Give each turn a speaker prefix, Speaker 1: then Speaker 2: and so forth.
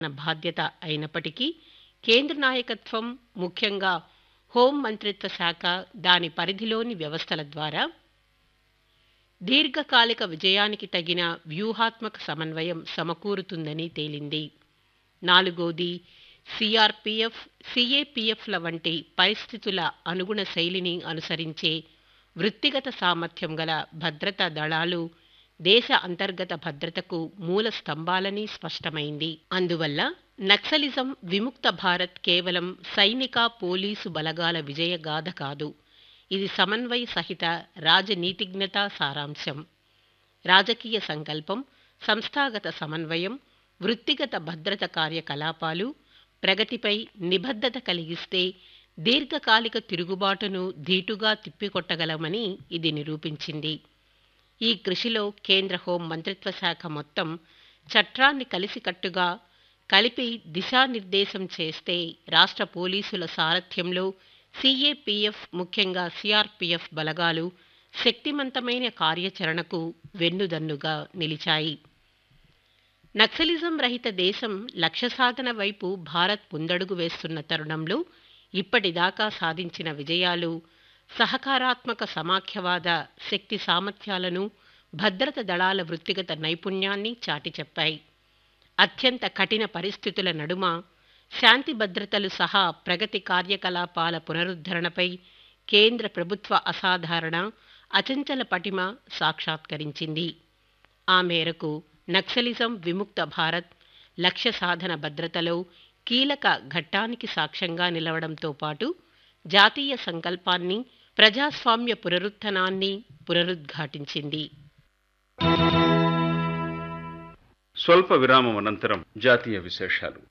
Speaker 1: బాధ్యత అయినప్పటికీ కేంద్ర నాయకత్వం ముఖ్యంగా హోం మంత్రిత్వ శాఖ దాని పరిధిలోని వ్యవస్థల ద్వారా దీర్ఘకాలిక విజయానికి తగిన వ్యూహాత్మక సమన్వయం సమకూరుతుందని తేలింది నాలుగోది సిఆర్పిఎఫ్ సిఏపిఎఫ్ల వంటి పరిస్థితుల అనుగుణ శైలిని అనుసరించే వృత్తిగత సామర్థ్యం గల భద్రతా దళాలు దేశ అంతర్గత భద్రతకు మూల స్తంభాలని స్పష్టమైంది అందువల్ల నక్సలిజం విముక్త భారత్ కేవలం సైనిక పోలీసు బలగాల విజయగాథ కాదు ఇది సమన్వయ సహిత రాజనీతిజ్ఞత సారాంశం రాజకీయ సంకల్పం సంస్థాగత సమన్వయం వృత్తిగత భద్రత కార్యకలాపాలు ప్రగతిపై నిబద్ధత కలిగిస్తే దీర్ఘకాలిక తిరుగుబాటును ధీటుగా తిప్పికొట్టగలమని ఇది నిరూపించింది ఈ కృషిలో కేంద్ర హోం మంత్రిత్వ శాఖ మొత్తం చట్టాన్ని కలిసికట్టుగా కలిపి దిశానిర్దేశం చేస్తే రాష్ట్ర పోలీసుల సారథ్యంలో సిఏపిఎఫ్ ముఖ్యంగా సిఆర్పిఎఫ్ బలగాలు శక్తివంతమైన కార్యాచరణకు వెన్నుదన్నుగా నిలిచాయి నక్సలిజం రహిత దేశం లక్ష్య సాధన వైపు భారత్ ముందడుగు వేస్తున్న తరుణంలో ఇప్పటిదాకా సాధించిన విజయాలు సహకారాత్మక సమాఖ్యవాద శక్తి సామర్థ్యాలను భద్రత దళాల వృత్తిగత నైపుణ్యాన్ని చాటి చెప్పాయి అత్యంత కఠిన పరిస్థితుల నడుమ శాంతి భద్రతలు సహా ప్రగతి కార్యకలాపాల పునరుద్ధరణపై కేంద్ర ప్రభుత్వ అసాధారణ అచంచల పటిమ సాక్షాత్కరించింది ఆ మేరకు నక్సలిజం విముక్త భారత్ లక్ష్య సాధన భద్రతలో కీలక ఘట్టానికి సాక్ష్యంగా నిలవడంతో పాటు జాతీయ సంకల్పాన్ని ప్రజాస్వామ్య పునరుత్థానాన్ని పునరుద్ఘాటించింది
Speaker 2: స్వల్ప విరామం అనంతరం జాతీయ విశేషాలు